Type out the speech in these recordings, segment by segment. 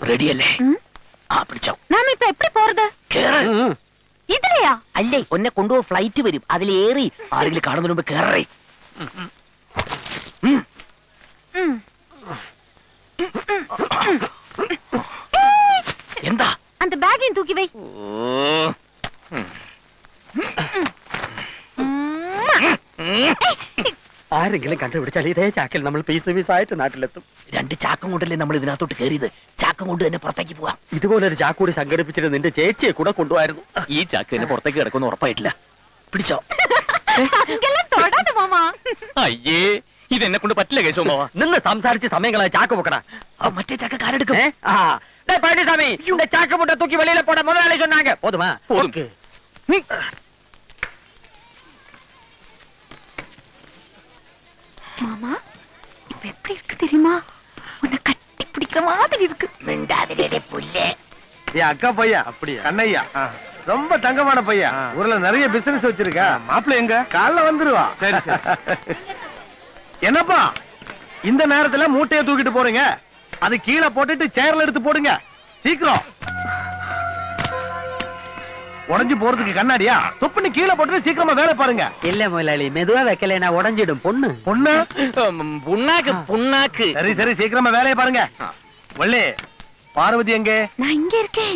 റെഡിയല്ലേ ம்? ആ പിടിച്ചോ நாம இப்ப எப்படி போறது കേറ് இதுலயா അല്ലേ ഒന്നെ കൊണ്ടുപോകും ഫ്ലൈറ്റ് വരും അതിലേറി ആരെങ്കിലും കാണുന്നതിന് മുമ്പ് കേറേ ம். എന്താ அந்த பேக்கையும் தூக்கி வை ആരെങ്കിലും കണ്ടുപിടിച്ചാൽ ഇതേ ചാക്കിൽ നമ്മൾ പീസ് പീസായിട്ട് നാട്ടിലെത്തും രണ്ട് ചാക്കം കൊണ്ടല്ലേ നമ്മൾ ഇതിനകത്തോട്ട് കയറിയത് ചാക്കം കൊണ്ട് തന്നെ പുറത്തേക്ക് പോവാം ഇതുപോലൊരു ചാക്കൂടി സംഘടിപ്പിച്ചിട്ട് നിന്റെ ചേച്ചിയെ കൂടെ കൊണ്ടുപോയിരുന്നു ഈ ചാക്ക് തന്നെ പുറത്തേക്ക് കിടക്കുമെന്ന് ഉറപ്പായിട്ടില്ല പിടിച്ചോ அங்கெல்லாம் தொடாத மாமா അയ്യേ ഇതെന്നെ കൊണ്ട് പറ്റില്ല കേശവമാവ നിന്ന് സംസാരിച്ച് സമയങ്ങളായി ചാക്ക് പൊക്കട മറ്റേ ചാക്ക കാരെടുക്കും ഏ? ആ. டேய் பழனிசாமி இந்த சாக்கு மூட்டை தூக்கி வெளியில போட முதலாளி சொன்னாங்க போதுமா போதும். ஓகே. மாமா இப்ப எப்படி இருக்கு தெரியுமா உன்னை கட்டி பிடிக்கிற மாதிரி இருக்கு മിണ്ടാതിരെ പുല്ലേ என் அக்கா பையன் அப்படியா? கண்ணையா ரொம்ப தங்கமான பையன் ஆ. ஊர்ல நிறைய பிசினஸ் வச்சிருக்கா மாப்பிள்ள எங்க காலைல வந்துருவா சரி, சரி. என்னப்பா இந்த நேரத்துல மூட்டையை தூக்கிட்டு போறீங்க அது கீழே போட்டுட்டு சேர்ல எடுத்து போடுங்க சீக்கிரம் உடைஞ்சு போறதுக்கு கண்ணாடியா தொப்புன்னு கீழே போட்டுட்டு சீக்கிரமா வேலை பாருங்க இல்ல முதலாளி மெதுவா வைக்கலைனா உடஞ்சிடும் பொண்ணு பொண்ணு പുണ്ണാക്ക് പുണ്ണാക്ക് சரி சரி சீக்கிரமா வேலையை பாருங்க வள்ளி பார்வதி எங்க நான் இங்க இருக்கேன்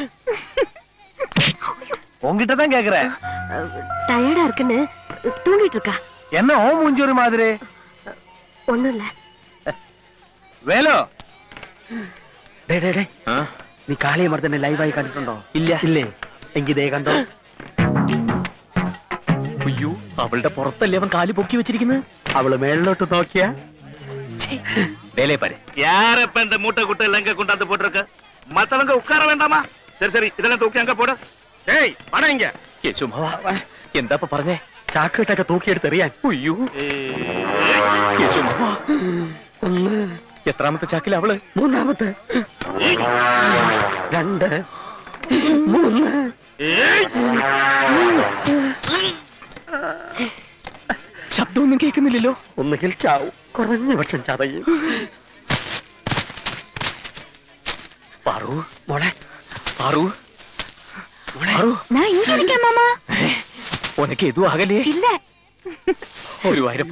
உங்ககிட்ட தான் கேக்குறேன் டயர்டா இருக்குன்னு தூங்கிட்டு இருக்கா என்ன ஓ மூஞ்சி ஒரு மாதிரி ஒண்ணும் இல்ல வேலு ഡേ ഡേ ഡേ നീ കാളിയ മർദ്ദനെ ലൈവായി കണ്ടിട്ടുണ്ടോ ഇല്ല ഇല്ലേ എങ്കി ദേ കണ്ടോ അയ്യോ അവളുടെ പുറത്തല്ലേ അവൻ കാല് പൊക്കി വെച്ചിരിക്കുന്നത് അവള് മേളിലോട്ട് നോക്കിയാ വേലേ പാര് யார இப்ப இந்த மூட்டை குட்டை எல்லாம் இங்க கொண்டாந்து போட்டிருக்க மத்தவங்க உட்கார வேண்டாமா சரி சரி இதெல்லாம் தூக்கி அங்க போடு ஏய் படம் இங்க യേശുമാവ എന്താ ഇപ്പൊ പറഞ്ഞേ ചാക്കിട്ടൊക്കെ തൂക്കിയെടുത്തെറിയാൻ അയ്യോ യേശുമാവ ഒന്ന് എത്രാമത്തെ ചാക്കിൽ അവള് മൂന്നാമത്തെ രണ്ട് മൂന്ന് ശബ്ദമൊന്നും കേൾക്കുന്നില്ലല്ലോ ഒന്നുകിൽ ചാവും കുറഞ്ഞ പക്ഷം ചതയും പാറു മോളെ പാറു പാറു நான் இங்க இருக்கேன் மாமா ഉനക്ക് എതും ആകലേ இல்ல ഒരു വാരം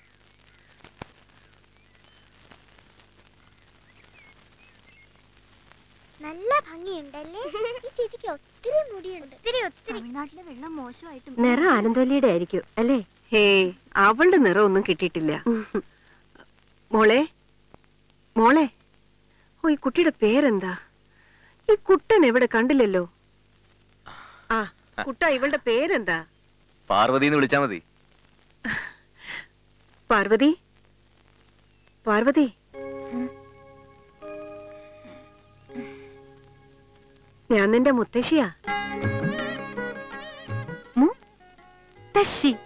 നല്ല ഭംഗിയുണ്ടല്ലേ ഈ ചേച്ചിക്ക് ഒത്തിരി മുടിയുണ്ട് ഒത്തിരി ഒത്തിരി തമിഴ്നാട്ടിലെ വെള്ളം മോശമായിട്ട് നിറം ആനന്ദവല്ലിയുടെ ആയിരിക്കും അല്ലേ ഹേ അവളുടെ നിറം ഒന്നും കിട്ടിയിട്ടില്ല മോളെ മോളെ ഓ ഈ കുട്ടിയുടെ പേരെന്താ ഈ കുട്ടൻ എവിടെ കണ്ടില്ലല്ലോ ആ കുട്ട ഇവളുടെ പേരെന്താ പാർവതി എന്ന് വിളിച്ചാ മതി പാർവതി പാർവതി ഞാൻ നിന്റെ മുത്തശ്ശിയാ തശി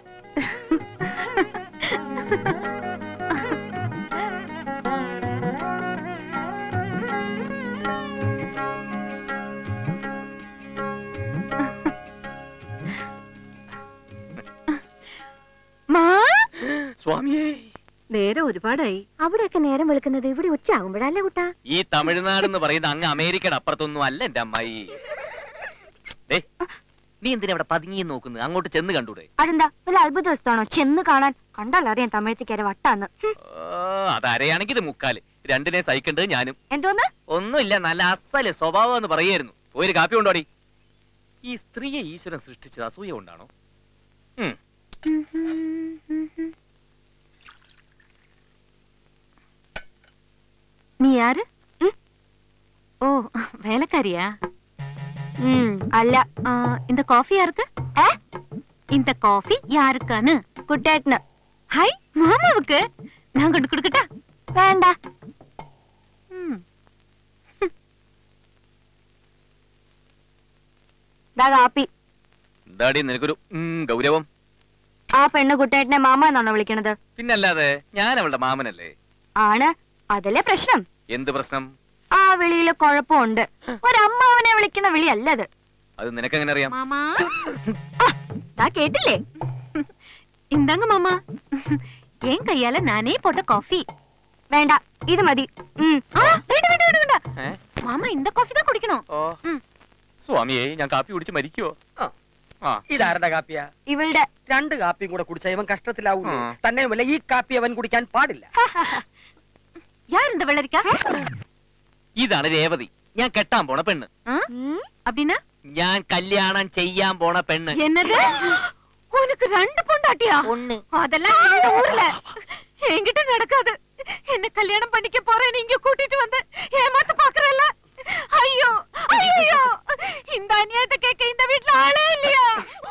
മാ സ്വാമിയേ നേരം ഒരുപാടായി അവിടെയൊക്കെ നേരം വെളുക്കുന്നത് ഇവിടെ ഉച്ച ആകുമ്പോഴല്ലേ കുട്ടാ ഈ തമിഴ്നാട് എന്ന് പറയുന്ന അങ്ങ് അമേരിക്കയുടെ അപ്പുറത്തൊന്നും അല്ല എന്റെ അമ്മായി ദേ, നീ എന്തിനാ ഇവിടെ പതുങ്ങി നോക്കുന്നത് അങ്ങോട്ട് ചെന്ന് കണ്ടൂടെ അതെന്താ വല്ല അത്ഭുത ദിവസമാണോ ചെന്ന് കാണാൻ കണ്ടാൽ അറിയാം തമിഴത്തേക്കാരെ വട്ടാന്ന് ഹും, അതരയാണെങ്കിൽ ഇത് മുക്കാല് രണ്ടിനെ സഹിക്കേണ്ടത് ഞാനും എന്തോന്ന് ഒന്നുമില്ല നല്ല അസല് സ്വഭാവം എന്ന് പറയായിരുന്നു ഒരു കാപ്പി കൊണ്ടോടി ഈ സ്ത്രീയെ ഈശ്വരൻ സൃഷ്ടിച്ചത് അസൂയ കൊണ്ടാണോ ഉം. நீ யாரு ம்? ஓ வேலைக்காரியா ഉം, അല്ല ஆ, இந்த காஃபி யாருக்கு ഏ இந்த காஃபி யாருக்கான்னு കുട്ടേട്ടന് ஹை மாமாவுக்கு நான் கொண்டு கொடுக்கட்டா വേണ്ട ம். ദാ കാപ്പി എന്താടി നിനക്കൊരു ഉം, ഗൗരവം ആ പെണ്ണ് കുട്ടേട്ടനെ മാമ എന്നാണോ വിളിക്കണത് പിന്നല്ലാതെ ഞാൻ അവളുടെ മാമനല്ലേ ആണ് അതല്ലേ പ്രശ്നം എന്ത് പ്രശ്നം ആ വിളിയില് കുഴപ്പമുണ്ട് ഒരമ്മാവനെ വിളിക്കുന്ന വിളി അല്ലത് അത് നിനക്കെങ്ങനെ അറിയാം மாமா ദാ കേട്ടില്ലേ இந்தாங்க மாமா என் கையால நானே போட்ட காஃபி വേണ്ട ഇത് മതി ഉം. ஆ, வேண்டாம் வேண்டாம் வேண்டாம் வேண்டாம் ഏ? மாமா இந்த காஃபி தான் குடிக்கணும் ഓ ഉം. സ്വാമിയെ ഞാൻ കാപ്പി കുടിച്ച് മരിക്കുവോ ആ. ആ ഇതാരുടെ കാപ്പിയാ இவள்ட രണ്ട് കാപ്പിയും കൂടെ കുടിച്ച ഇവൻ കഷ്ടത്തിലാവൂലേ ആ. തന്നെയുമല്ല ഈ കാപ്പി അവൻ കുടിക്കാൻ പാടില്ല யார் இந்த வெள்ளரிக்கா ഇതാണ് രേവതി ഞാൻ കെട്ടാൻ പോണ പെണ്ണ് ஆ? அப்படின்னா ഞാൻ കല്യാണം ചെയ്യാൻ പോണ പെണ്ണ് என்னது உனக்கு ரெண்டு பொண்டாட்டியா ஒண்ணு. அதெல்லாம் இந்த ஊர்ல என்கிட்ட நடக்காது என்ன கல்யாணம் பண்ணிக்க போறேன் நீங்க கூட்டிட்டு வந்து ஏமாத்த பாக்குறல்ல ஐயோ ஐயோ இந்த அநியாயத்தை கேட்க இந்த வீட்ல ஆளே இல்லையா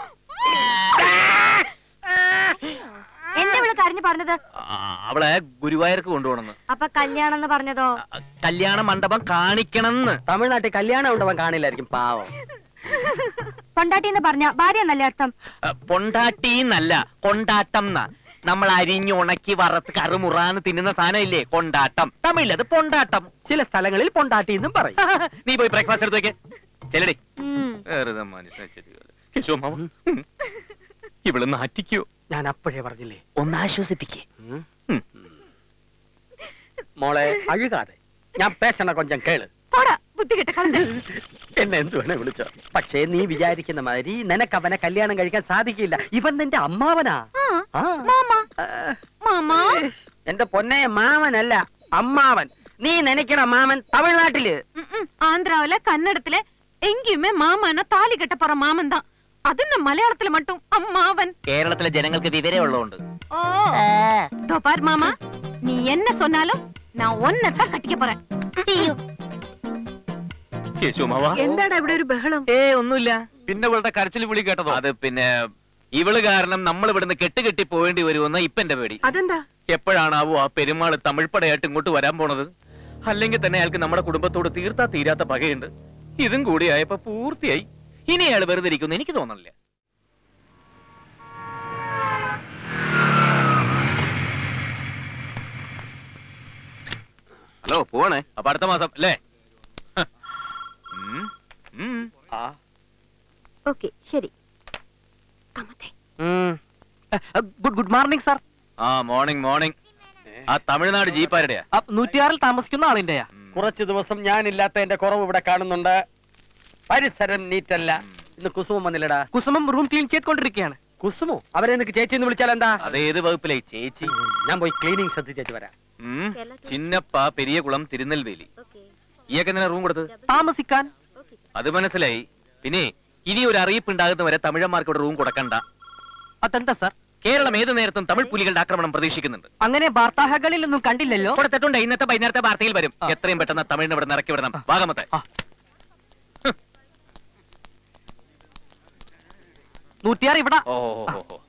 എന്താ ഇവിടെ കരഞ്ഞു പറഞ്ഞത് ആ, അവളെ ഗുരുവായൂർക്ക് കൊണ്ടുപോകണമെന്ന് അപ്പൊ കല്യാണം എന്ന് പറഞ്ഞതോ ആ, കല്യാണ മണ്ഡപം കാണിക്കണമെന്ന് തമിഴ്നാട്ടിൽ കല്യാണം ഉണ്ടവൻ കാണില്ലായിരിക്കും പാവം കൊണ്ടാട്ടി എന്ന് പറഞ്ഞ ഭാര്യ എന്നല്ലേ അർത്ഥം ആ, പൊണ്ടാട്ടീന്നല്ല കൊണ്ടാട്ടം ന്നാ നമ്മൾ അരിഞ്ഞു ഉണക്കി വറുത്ത് കറുമുറാന്ന് തിന്നുന്ന സാധനം ഇല്ലേ കൊണ്ടാട്ടം തമിഴിലത് പൊണ്ടാട്ടം ചില സ്ഥലങ്ങളിൽ പൊണ്ടാട്ടി എന്നും പറയും നീ പോയി ബ്രേക്ക്ഫാസ്റ്റ് എടുത്ത് വെക്കേ ചെല്ലടി ഉം. വെറുതെ മനുഷ്യനെ ചെല്ലുക. കേശവ മാമ ഇവള് നാറ്റിക്കോ ഞാൻ അപ്പോഴേ പറഞ്ഞില്ലേ ഒന്ന് ആശ്വസിപ്പിക്കേ ഉം. മോളെ അഴുകാതെ ഞാൻ പേശണ കൊഞ്ചം കേള് போடா புத்தி கிட்ட கலந்து എന്നെ എന്ത് വേണേ വിളിച്ചോ പക്ഷേ നീ വിചാരിക്കുന്ന മാതിരി നിനക്ക് അവനെ കല്യാണം കഴിക്കാൻ സാധിക്കില്ല ഇവൻ നിന്റെ അമ്മാവനാ ആ. மாமா ആ. மாமா എന്റെ പൊന്നെ മാമനല്ല അമ്മാവൻ നീ നനയ്ക്കണ മാമൻ തമിഴ്നാട്ടില് ம், ம். ஆந்திராவுல கன்னடத்துல எங்கேயுமே மாமான்னா தாலி கட்ட போற மாமன் தான் அது இந்த மலையாளத்துல மட்டும் அம்மாவன் കേരളത്തിലെ ജനങ്ങൾക്ക് വിവരം ഉള്ളതുകൊണ്ട് ஓ இதோ பார் மாமா நீ என்ன சொன்னாலும் நான் ஒன்னதான் கட்டிக்க போறேன் കേശവ മാവ എന്താണ് ഇവിടെ ഒരു ബഹളം ഏ ഒന്നുമില്ല പിന്നെ ഇവളുടെ കരച്ചിൽ വിളി കേട്ടതോ അത് പിന്നെ ഇവള് കാരണം നമ്മൾ ഇവിടുന്ന് കെട്ടുകെട്ടി പോവേണ്ടി വരുമെന്ന ഇപ്പൊ എന്റെ പേടി അതെന്താ എപ്പോഴാണാവോ ആ പെരുമാൾ തമിഴ്പടയായിട്ട് ഇങ്ങോട്ട് വരാൻ പോണത് അല്ലെങ്കിൽ തന്നെ അയാൾക്ക് നമ്മുടെ കുടുംബത്തോട് തീർത്താ തീരാത്ത പകയുണ്ട് ഇതും കൂടി ആയപ്പോ പൂർത്തിയായി ഇനി അയാൾ വെറുതെ ഇരിക്കുന്നു എനിക്ക് തോന്നണില്ല ഹലോ പോവാണേ അപ്പൊ അടുത്ത മാസം അല്ലേ ഹ. ഉം. ഉം. ഓക്കെ ശരി ഗുഡ് ഗുഡ് മോർണിംഗ് സാർ ആ മോർണിംഗ് മോർണിംഗ് ആ തമിഴ്നാട് ജീപ്പാരുടെയാ നൂറ്റിയാറിൽ താമസിക്കുന്ന ആളിന്റെയാ ഉം. കുറച്ചു ദിവസം ഞാനില്ലാത്ത എന്റെ കുറവ് ഇവിടെ കാണുന്നുണ്ട് പരിസരം നീറ്റല്ല ഇന്ന് കുസുമം വന്നില്ലടാ കുസുമം റൂം ക്ലീൻ ചെയ്തുകൊണ്ടിരിക്കുകയാണ് കുസുമോ അവരെ നിനക്ക് ചേച്ചി എന്ന് വിളിച്ചാൽ എന്താ അതേത് വകുപ്പിലെ ചേച്ചി ഞാൻ പോയി ക്ലീനിങ് ശ്രദ്ധിച്ചേച്ച് വരാം ഉം. ചിന്നപ്പ പെരിയകുളം തിരുനെൽവേലി ഈയൊക്കെ എന്തിനാ റൂം കൊടുത്തത് താമസിക്കാൻ അത് മനസ്സിലായി പിന്നെ ഇനി ഒരു അറിയിപ്പ് ഉണ്ടാകുന്നവരെ തമിഴന്മാർക്ക് ഇവിടെ റൂം കൊടുക്കണ്ട അതെന്താ സാർ കേരളം ഏത് നേരത്തും തമിഴ് പുലികളുടെ ആക്രമണം പ്രതീക്ഷിക്കുന്നുണ്ട് അങ്ങനെ വാർത്താഹകളിലൊന്നും കണ്ടില്ലല്ലോ കൊടുത്തിട്ടുണ്ട് ഇന്നത്തെ വൈകുന്നേരത്തെ വാർത്തയിൽ വരും എത്രയും പെട്ടെന്ന് തമിഴിന് ഇവിടെ ഇറക്കി വിടണം ഭാഗമത്തെ നൂറ്റിയാറ് ഇവിടെ ഓ ഓ, ഓ, ഓ.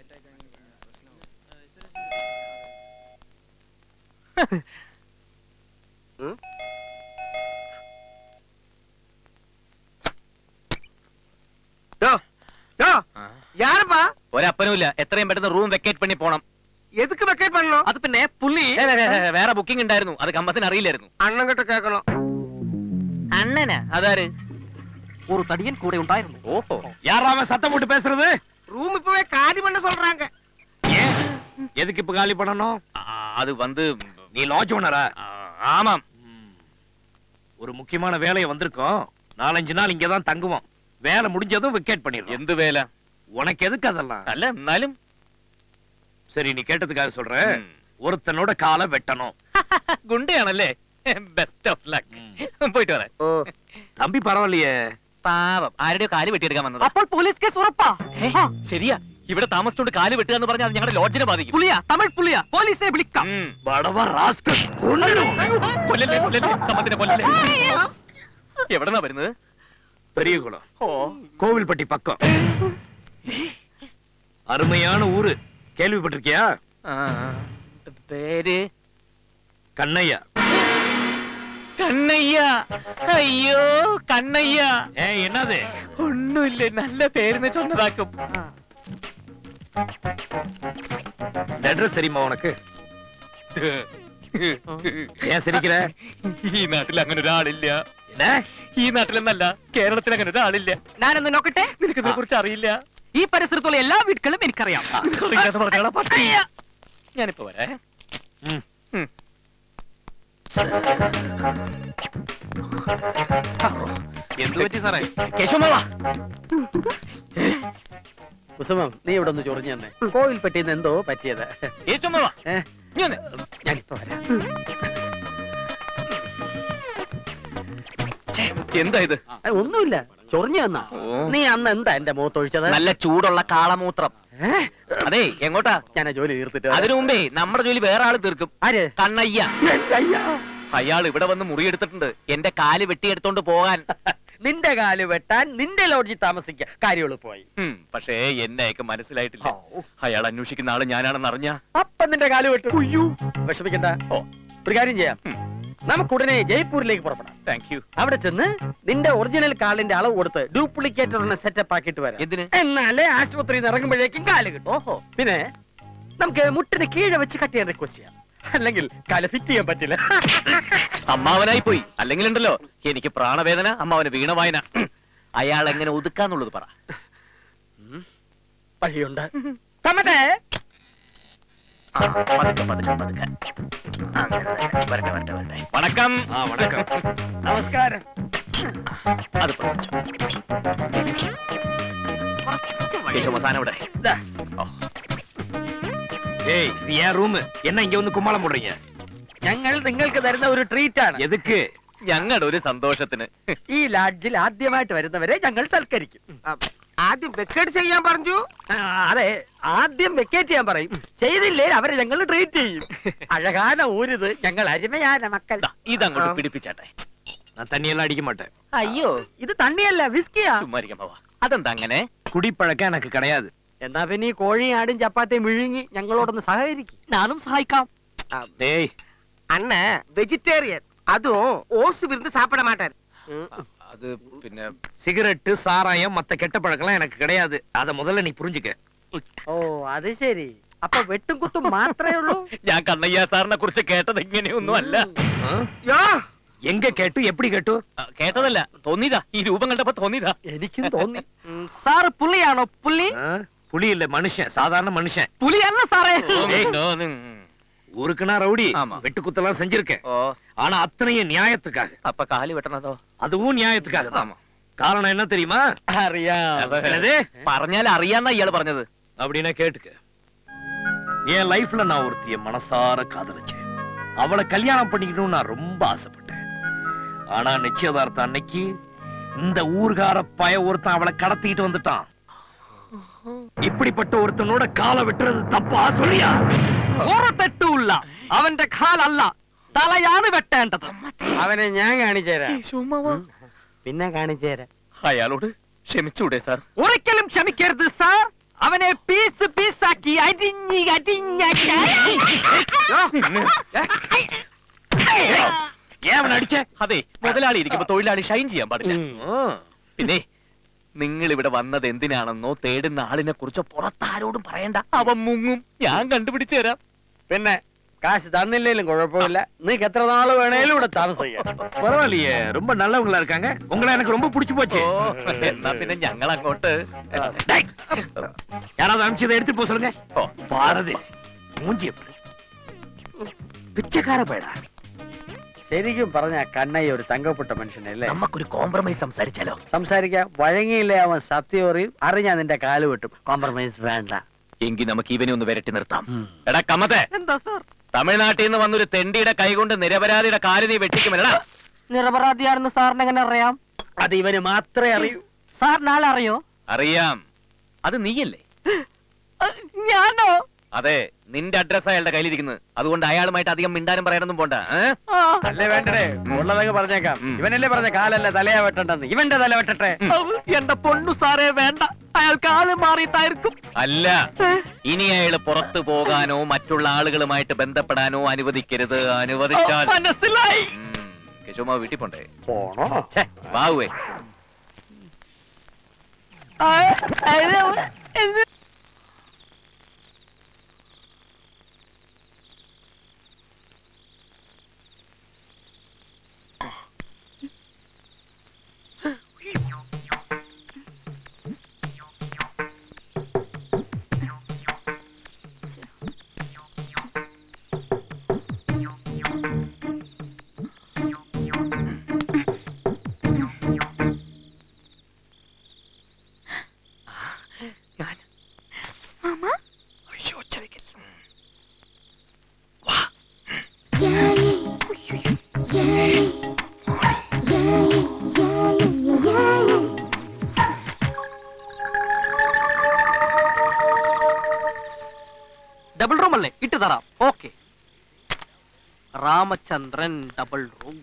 ആ. யாருப்பா ഒരപ്പനുമില്ല എത്രയും പെട്ടെന്ന് റൂം വെക്കേറ്റ് പണി പോണം எதுக்கு வெக்கேட் பண்ணணும் അത് പിന്നെ പുള്ളി ഏ, വേ, വേ, വേ, വേറെ ബുക്കിംഗ് ഉണ്ടായിരുന്നു അത് കമ്പത്തിന് അറിയില്ലായിരുന്നു அண்ணன் கிட்ட கேட்கணும் അണ്ണനാ അതാര് ഒരു തടിയൻ കൂടെ ഉണ്ടായിരുന്നു ഓഹോ யாராம சத்தம் போட்டு பேசுறது ரூம் இப்பவே காலி பண்ண சொல்றாங்க ஏன் எதுக்கு இப்ப காலி பண்ணணும் ആ, அது வந்து நீ லாட்ஜ் ஓனரா ஆ, ஆமாம் ஒரு முக்கியமான வேலையை வந்திருக்கோம் நாலஞ்சு நாள் இங்கதான் தங்குவோம் வேலை முடிஞ்சதும் வெக்கேட் பண்ணிடுறோம் എന്ത് വേല உனக்கு எதுக்கு அதெல்லாம் അല്ല എന്നാലും சரி நீ கேட்டதுக்காக சொல்றேன் ഉം. ஒருத்தனோட காலை வெட்டணும் ഗുണ്ടയാണല്ലേ ബെസ്റ്റ് ഓഫ് ലക്ക് പോയിട്ട് വരാം தம்பி பரவாயில்லையே പാവം ആരുടെയോ കാല് വെട്ടിയെടുക്കാൻ വന്നത് അപ്പോൾ പോലീസ് കേസ് ഉറപ്പാ ശരിയാ ഇവിടെ താമസിച്ചോണ്ട് കാല് വെട്ടുക എന്ന് പറഞ്ഞാൽ അത് ഞങ്ങളുടെ ലോഡ്ജിനെ ബാധിക്കും പുള്ളിയാ തമിഴ് പുള്ളിയാ പോലീസിനെ വിളിക്കാം ഉം. வடவா ராஸ்கல் கொன்னுடும். കൊല്ലല്ലേ കൊല്ലല്ലേ സമ്മതിനെ കൊല്ലല്ലേ എവിടെന്നാ വരുന്നത് பெரிய குளம் ഓ கோவில்பட்டி பக்கம் அருமையான ஊரு கேள்விப்பட்டிருக்கியா ആ, പേര് கண்ணையா കണ്ണയ്യ അയ്യോ കണ്ണയ്യ ஏய் என்னது ഒന്നുമില്ല നല്ല പേരിന് ചൊന്നതാക്കും இந்த அட்ரஸ் தெரியுமா உனக்கு ஏன் சிரிக்கிற ഈ നാട്ടിൽ അങ്ങനെ ഒരാളില്ല என்ன ഈ നാട്ടിലെന്നല്ല കേരളത്തിൽ അങ്ങനെ ഒരാളില്ല ഞാനൊന്ന് നോക്കട്ടെ നിനക്ക് ഇതിനെ കുറിച്ച് അറിയില്ല ഈ പരിസരത്തുള്ള എല്ലാ വീടുകളും എനിക്കറിയാം അറിയാതെ പറഞ്ഞോളാം, പട്ടി. ഞാനിപ്പോ വരാ ம். ഉം. എന്ത് പറ്റി സാറേ കേശവമാവാ കുസുമം നീ ഇവിടെ ഒന്ന് ചൊറിഞ്ഞു തന്നെ കോവിൽ പെട്ടിന്ന് എന്തോ പറ്റിയത് കേശവമാവാ ഏ? ഇങ്ങനെ ഞാനിപ്പോ വരാം എന്താ ഇത് ഏ, ഒന്നുമില്ല ചൊറിഞ്ഞു തന്നാ ഓ. നീ അന്ന് എന്താ എന്റെ മുഖത്തൊഴിച്ചത് നല്ല ചൂടുള്ള കാളമൂത്രം ഏ? അതെ എങ്ങോട്ടാ ഞാൻ ആ ജോലി തീർത്തിട്ട് വരാം. അതിനു മുമ്പേ നമ്മുടെ ജോലി വേറെ ആള് തീർക്കും ആര് കണ്ണയ്യ എന്റെ അയ്യാ. അയാൾ ഇവിടെ വന്ന് മുറിയെടുത്തിട്ടുണ്ട് എന്റെ കാല് വെട്ടിയെടുത്തോണ്ട് പോകാൻ നിന്റെ കാല് വെട്ടാൻ നിന്റെ ലോഡ്ജിൽ താമസിക്ക കാര്യങ്ങൾ പോയി ഉം, പക്ഷേ എന്നെ അയക്ക് മനസ്സിലായിട്ടില്ല അയാൾ അന്വേഷിക്കുന്ന ആള് ഞാനാണെന്ന് അറിഞ്ഞ അപ്പൊ നിന്റെ കാല് വെട്ടും വിഷമിക്കണ്ട ഓ ഒരു കാര്യം ചെയ്യാം ഉം. നമുക്ക് ഉടനെ ജയ്പൂരിലേക്ക് പുറപ്പെടാം താങ്ക് യു അവിടെ ചെന്ന് നിന്റെ ഒറിജിനൽ കാലിന്റെ അളവ് കൊടുത്ത് ഡ്യൂപ്ലിക്കേറ്റ് ഒരെണ്ണം സെറ്റപ്പ് ആക്കിയിട്ട് വരാം എന്തിന് എന്നാലേ ആശുപത്രിയിൽ നിന്ന് ഇറങ്ങുമ്പോഴേക്കും കാല് കിട്ടും ഓഹോ പിന്നെ നമുക്ക് മുട്ടിന് കീഴെ വെച്ച് കട്ട് ചെയ്യാൻ റിക്വസ്റ്റ് ചെയ്യാം അല്ലെങ്കിൽ കാല് ഫിറ്റ് ചെയ്യാൻ പറ്റില്ല അമ്മാവനായി പോയി അല്ലെങ്കിൽ ഉണ്ടല്ലോ എനിക്ക് പ്രാണവേദന അമ്മാവന് വീണവായന അയാൾ എങ്ങനെ ഒതുക്കാന്നുള്ളത് പറ വഴിയുണ്ട് കമ്മട്ടെ ആ, പതുക്കെ, പതുക്കെ, പതുക്കെ. അങ്ങനെ തന്നെ. വരട്ടെ, വരട്ടെ, വരട്ടെ. വണക്കം ആ വണക്കം നമസ്കാരം അത് പ്രവചിച്ചോ. കേശവ, സാധനം ഇവിടെ ദാ, ഓ, ஏய் இது ஏன் ரூம் என்ன இங்க வந்து கும்மாளம் போடுறீங்க ഞങ്ങൾ നിങ്ങൾക്ക് തരുന്ന ഒരു ട്രീറ്റ് ആണ് எதுக்கு ഞങ്ങളുടെ ഒരു സന്തോഷത്തിന് ഈ ലാഡ്ജിൽ ആദ്യമായിട്ട് വരുന്നവരെ ഞങ്ങൾ സൽക്കരിക്കും ആദ്യം വെക്കേറ്റ് ചെയ്യാൻ പറഞ്ഞു ആ, അതെ ആദ്യം വെക്കേറ്റ് ചെയ്യാൻ പറയും ചെയ്തില്ലേ അവരെ ഞങ്ങൾ ട്രീറ്റ് ചെയ്യും അഴകാന ഊരിത് ഞങ്ങൾ അരുമയാന മക്കൾ ദാ, ഇതങ്ങോട്ട് പിടിപ്പിച്ചാട്ടെ நான் தண்ணியெல்லாம் அடிக்க மாட்டேன் അയ്യോ ഇത് തണ്ണിയല്ല വിസ്കിയാ ചുമ്മാരിക്കാൻ പോവാ അതെന്താ അങ്ങനെ குடிப்பழக்கம் எனக்கு கிடையாது എന്നാ പിന്നെ ഈ കോഴിയും ആടും ചപ്പാത്തിയും വിഴുങ്ങി ഞങ്ങളോടൊന്ന് സഹകരിക്കും ഞാനും സഹായിക്കാം டேய் அண்ணன் வெஜிடேரியன் அதுவும் ஓசு விருந்து சாப்பிட மாட்டாரு അത് പിന്നെ சிகரெட்டு சாராயம் மத்த கெட்ட பழக்கம்லாம் எனக்கு கிடையாது அத முதல்ல நீ புரிஞ்சுக்க ഓ അത് ശരി അപ്പൊ വെട്ടും കുത്തും മാത്രമേ ഉള്ളൂ ഞാൻ കണ്ണയ്യ സാറിനെ കുറിച്ച് കേട്ടത് ഇങ്ങനെയൊന്നും അല്ല ஆ? யோ எங்க கேட்டு எப்படி கேட்டு ആ, കേട്ടതല്ല തോന്നിയതാ ഈ രൂപം കണ്ടപ്പോ തോന്നിയതാ എനിക്കും തോന്നി സാറ് പുള്ളിയാണോ പുള്ളി ஆ? புலி இல்ல மனுஷன் சாதாரண மனுஷன் പുലിയല്ല സാറേ ஏய். തോന്നി. ஊருக்குனா ரவுடி ஆமா. வெட்டு குத்தெல்லாம் செஞ்சிருக்கேன் ഓ ஆனா அத்தனையும் நியாயத்துக்காக അപ്പൊ കാല് വെട്ടണതോ அதுவும் நியாயத்துக்காக தான் ஆமா. காரணம் என்ன தெரியுமா അറിയാം என்னது പറഞ്ഞാൽ അറിയാന്നാ ഇയാള് പറഞ്ഞത് அப்படின்னா கேட்டுக்க என் லைஃப்ல நான் ஒருத்திய மனசார காதலிச்சேன் அவளை கல்யாணம் பண்ணிக்கணும்னு நான் ரொம்ப ஆசைப்பட்டேன் ஆனா நிச்சயதார்த்தம் அன்னைக்கு இந்த ஊர்கார பய ஒருத்தன் அவளை கடத்திட்டு வந்துட்டான் இப்படிப்பட்ட ஒருத்தனோட காலை வெட்டுறது தப்பா சொல்லியா ഒരു തെറ്റുമില്ല അവന്റെ കാലല്ല തലയാണ് വെട്ടേണ്ടത് അവനെ ഞാൻ കാണിച്ചുതരാം പിന്നെ കാണിച്ചുതരാം അയാളോട് ക്ഷമിച്ചൂടെ സാർ ഒരിക്കലും ക്ഷമിക്കരുത് സാർ അവനെ പീസ് പീസാക്കി അരിഞ്ഞ് അരിഞ്ഞാക്കി ஏன் அவன் அடிச்ச അതെ മുതലാളി ഇരിക്കുമ്പോ തൊഴിലാളി ഷൈൻ ചെയ്യാൻ പാടില്ല പിന്നെ നിങ്ങൾ ഇവിടെ വന്നത് എന്തിനാണെന്നോ തേടുന്ന ആളിനെ കുറിച്ചോ പുറത്താരോടും പറയണ്ട അവൻ മുങ്ങും ഞാൻ കണ്ടുപിടിച്ചു തരാം പിന്നെ കാശ് തന്നില്ലേലും കുഴപ്പമില്ല നീക്ക് എത്ര നാള് വേണേലും ഇവിടെ താമസിക്കാം பரவாயில்லையே ரொம்ப நல்லவங்களா இருக்காங்க உங்களை எனக்கு ரொம்ப பிடிச்சு போச்சு ഓ എന്നാ പിന്നെ ഞങ്ങൾ അങ്ങോട്ട് டேய், யாராவது அனுப்பிச்சதை எடுத்து போக சொல்லுங்க ഓ பாரதி மூஞ்சி எப்படி பிச்சைக்கார பயடா ശരിക്കും പറഞ്ഞ കണ്ണയ്യ ഒരു തങ്കപ്പെട്ട മനുഷ്യനല്ലേ നമുക്കൊരു കോംപ്രമൈസ് സംസാരിച്ചാലോ സംസാരിക്കാം വഴങ്ങിയില്ലേ അവൻ സത്യം അറിയും അറിഞ്ഞാ നിന്റെ കാല് വെട്ടും കോംപ്രമൈസ് വേണ്ട എങ്കിൽ നമുക്ക് ഇവനെ ഒന്ന് വിരട്ടി നിർത്താം എടാ കമ്മത്തെ എന്താ സാർ തമിഴ്നാട്ടിൽ നിന്ന് വന്നൊരു തെണ്ടിയുടെ കൈകൊണ്ട് നിരപരാധിയുടെ കാല് നീ വെട്ടിക്കുമല്ലടാ നിരപരാധിയാണെന്ന് സാറിന് എങ്ങനെ അറിയാം അത് ഇവന് മാത്രമേ അറിയൂ സാറിന് ആളെ അറിയോ അറിയാം അത് നീയല്ലേ ഞാനോ അതെ നിന്റെ അഡ്രസ് അയാളുടെ കയ്യിലിരിക്കുന്നത് അതുകൊണ്ട് അയാളുമായിട്ട് അധികം മിണ്ടാനും പറയാനൊന്നും പോണ്ട ഏ? അല്ലേ വേണ്ടേ ഉള്ളതൊക്കെ പറഞ്ഞേക്കാം ഉം. ഇവനല്ലേ പറഞ്ഞ കാലല്ല തലയാ വെട്ടണ്ടെന്ന് ഇവന്റെ തല വെട്ടട്ടെ എന്റെ പൊണ്ണു സാറേ വേണ്ട അയാൾക്ക് ആള് മാറിയിട്ടായിരിക്കും അല്ല ഇനി അയാള് പുറത്തു പോകാനോ മറ്റുള്ള ആളുകളുമായിട്ട് ബന്ധപ്പെടാനോ അനുവദിക്കരുത് അനുവദിച്ചാൽ മനസ്സിലായി ഉം, കേശവമാവ് വീട്ടിൽ പോണ്ടേ പോണോ വാവുവേ ഡബിൾ റൂം അല്ലേ ഇട്ട് തരാം ഓക്കെ രാമചന്ദ്രൻ ഡബിൾ റൂം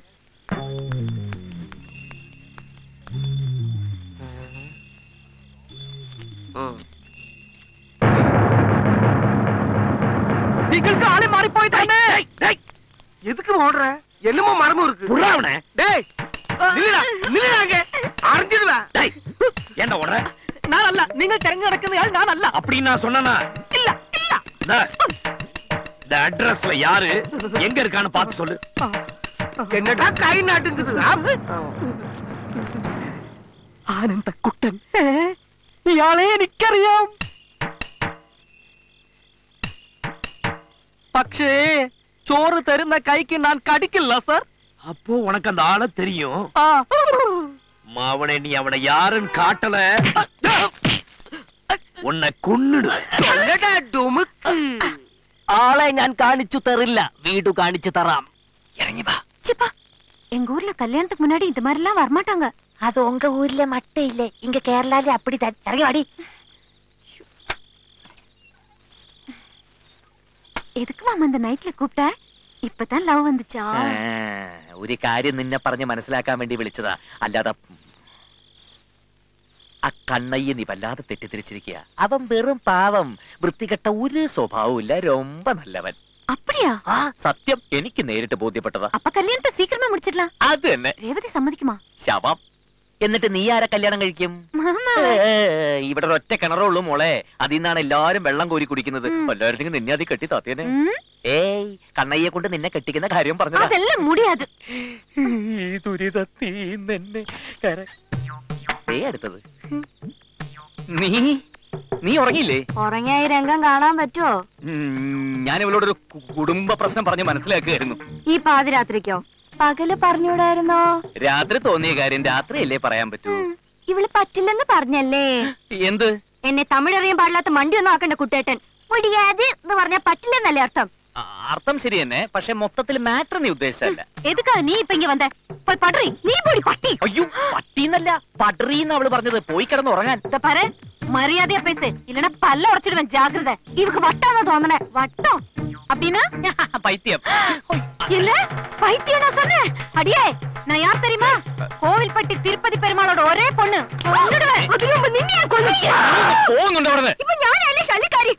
നിങ്ങൾക്ക് ആളെ മാറിപ്പോയി തന്നെ எதுக்கு ஓடுற என்னமோ மரமும் இருக்கு புறாவனே டேய் நில்லுடா நில்லுடாங்க அரைஞ்சிடுவேன் ஏன்டா ஓடுற ഞാനല്ല നിങ്ങൾ തെരഞ്ഞു നടക്കുന്നയാൾ ഞാനല്ല அப்படின்னு நான் சொன்னனா ഇല്ല ഇല്ല இந்த இந்த அட்ரஸ்ல யாரு எங்க இருக்கான்னு பார்த்து சொல்லு என்னடா கை நாட்டுங்குது ஆ? ആനന്ദക്കുട്ടൻ ഏ? ഇയാളെ എനിക്കറിയാം പക്ഷേ ചോറ് തരുന്ന കൈക്ക് ഞാൻ കടിക്കില്ല സർ அப்போ உனக்கு அந்த ஆளை தெரியும் ആ. மாவனே நீ அவனை யாருன்னு காட்டல உன்னை கொன்னுடுவேன் சொல்லடா டொமுக்கு ആളെ ഞാൻ കാണിച്ചു തരില്ല വീട് കാണിച്ചു തരാം இறங்கி வா சிப்பா எங்க ஊர்ல கல்யாணத்துக்கு முன்னாடி இந்த மாதிரி எல்லாம் வரமாட்டாங்க அது உங்க ஊர்ல மட்டும் இல்ல இங்க கேரளால அப்படித்தான் இறங்கி வாடி எதுக்கு மாமா இந்த நைட்ல கூப்பிட்ட இப்பதான் லவ் வந்துச்சா ഒരു കാര്യം നിന്നെ പറഞ്ഞ് മനസ്സിലാക്കാൻ വേണ്ടി വിളിച്ചതാ അല്ലാതെ ആ കണ്ണയ്യ നീ വല്ലാതെ തെറ്റിദ്ധരിച്ചിരിക്കുക അവൻ വെറും പാവം വൃത്തികെട്ട ഒരു സ്വഭാവവും ഇല്ല രൊമ്പ നല്ലവൻ அப்படியா ആ സത്യം എനിക്ക് നേരിട്ട് ബോധ്യപ്പെട്ടതാ அப்ப கல்யாணத்தை சீக்கிரமா முடிச்சிடலாம் അത് തന്നെ ரேவதி சம்மதிக்குமா ശവം എന്നിട്ട് നീ ആരെ കല്യാണം കഴിക്കും மாமா ഏ, ഇവിടെ ഒരൊറ്റ കിണറേ ഉള്ളൂ മോളെ അതിൽ നിന്നാണ് എല്ലാരും വെള്ളം കോരി കുടിക്കുന്നത് ഉം. എല്ലാവരും നിന്നെ അതി കെട്ടി താത്തേനെ ம், ഏയ് കണ്ണയ്യെ കൊണ്ട് നിന്നെ കെട്ടിക്കുന്ന കാര്യം പറഞ്ഞതാ அதெல்லாம் முடியாது ഈ ദുരിതത്തിൽ നിന്നെ കര ദേ അടുത്തത് നീ നീ ഉറങ്ങിയില്ലേ ഉറങ്ങിയായി രംഗം കാണാൻ പറ്റുമോ ഉം, ഞാൻ ഇവളോടൊരു കു- കുടുംബ പ്രശ്നം പറഞ്ഞ് മനസ്സിലാക്കുകയായിരുന്നു ഈ പാതിരാത്രിക്കോ പകല് പറഞ്ഞൂടായിരുന്നോ രാത്രി തോന്നിയ കാര്യം രാത്രിയല്ലേ പറയാൻ പറ്റൂ ഇവള് പറ്റില്ലെന്ന് പറഞ്ഞല്ലേ എന്ത് എന്നെ തമിഴറിയാൻ പാടില്ലാത്ത മണ്ടിയൊന്നും ആക്കണ്ട കുട്ടേട്ടൻ മുടിയാതെ എന്ന് പറഞ്ഞാ പറ്റില്ലെന്നല്ലേ അർത്ഥം ആ, അർത്ഥം ശരി തന്നെ പക്ഷെ മൊത്തത്തിൽ മാറ്റർ നീ ഉദ്ദേശിച്ചല്ല எதுக்கா நீ இப்ப இங்க வந்த போய் படுறி നീ പോടി പട്ടി അയ്യോ പട്ടീന്നല്ല പടറീന്ന് അവള് പറഞ്ഞത് പോയി കിടന്ന് ഉറങ്ങാൻ இத பாரு மரியாதையா பேசு இல்லனா பல்ல உடைச்சிடுவேன் ஜாக்கிரதை ഇവക്ക് വട്ടാന്നാ തോന്നണേ வட்டம் அப்படின்னா പൈത്യം இல்ல பைத்தியம் நான் சொன்னேன் அடியே நான் யார் தெரியுமா கோவில்பட்டி திருப்பதி பெருமாளோட ஒரே பொண்ணு கொன்னுடுவேன். അതിനു മുമ്പ് നിന്നെ ഞാൻ കൊല്ലും. പോകുന്നുണ്ട് അവിടെ ഇപ്പൊ ഞാനല്ലേ ശല്യക്കാരി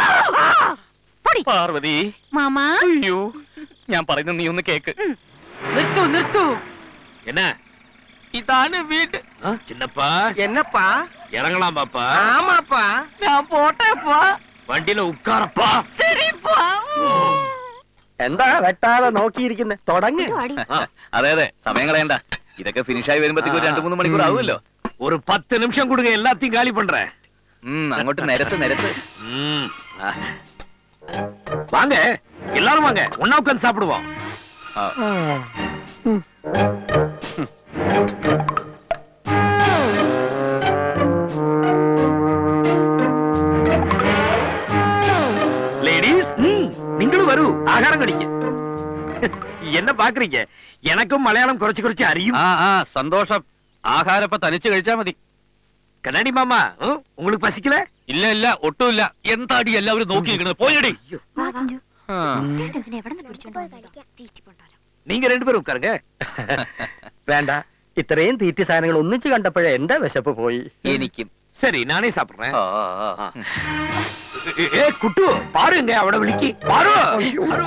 പാർവതി மாமா അയ്യോ ഞാൻ പറയുന്നത് നീ ഒന്ന് കേക്ക് நிறுத்து நிறுத்து என்ன ഇതാണ് വീട് ஆ, சின்னப்பா என்னப்பா இறங்கலாம் பாப்பா ஆமாப்பா ഞാൻ പോട്ടേപ്പാ வண்டியில உட்காரப்பா ശരിപ്പാ എന്താ വെട്ടാതെ നോക്കിയിരിക്കുന്നത് തുടങ്ങ് ആ, അതെ അതെ സമയം കളയണ്ട ഇതൊക്കെ ഫിനിഷായി വരുമ്പോഴത്തേക്ക് ഒരു രണ്ടു മൂന്ന് മണിക്കൂർ ആവുമല്ലോ ஒரு பத்து நிமிஷம் கொடுங்க எல்லாத்தையும் காலி பண்றேன் ഉം, അങ്ങോട്ട് നിരത്ത് നിരത്ത് ம். ஆ. வாங்க எல்லாரும் வாங்க ஒன்னா உட்காந்து சாப்பிடுவோம் ആ, லேடிஸ் நீங்களும் வரு ஆகாரம் கடிக்க என்ன பாக்குறீங்க எனக்கும் மலையாளம் குறைச்சு குறைச்சு அறியும் ആ ആ സന്തോഷം ആഹാരം ഇപ്പൊ തനിച്ച് കഴിച്ചാ മതി கண்ணாடி மாமா ம், உங்களுக்கு பசிக்கல ഇല്ല ഇല്ല ഒട്ടുമില്ല എന്താടി എല്ലാവരും നോക്കി നിൽക്കുന്നത് പോയടി വാ, ചിഞ്ചു. ആ. ഇതിനെ എവിടുന്ന് പിടിച്ചോണ്ട് വന്നതാ? തീറ്റി കൊണ്ടുവരാം. நீங்க ரெண்டு பேரும் உட்காருங்க വേണ്ട ഇത്രയും തീറ്റി സാധനങ്ങൾ ഒന്നിച്ച് കണ്ടപ്പോഴേ എന്റെ വിശപ്പ് പോയി എനിക്കും சரி நானே சாப்பிடுறேன் ആ, ആ, ആ. ஏ, ஏ குட்டு பாருங்க அவட விழிக்கு பாரு பாரு.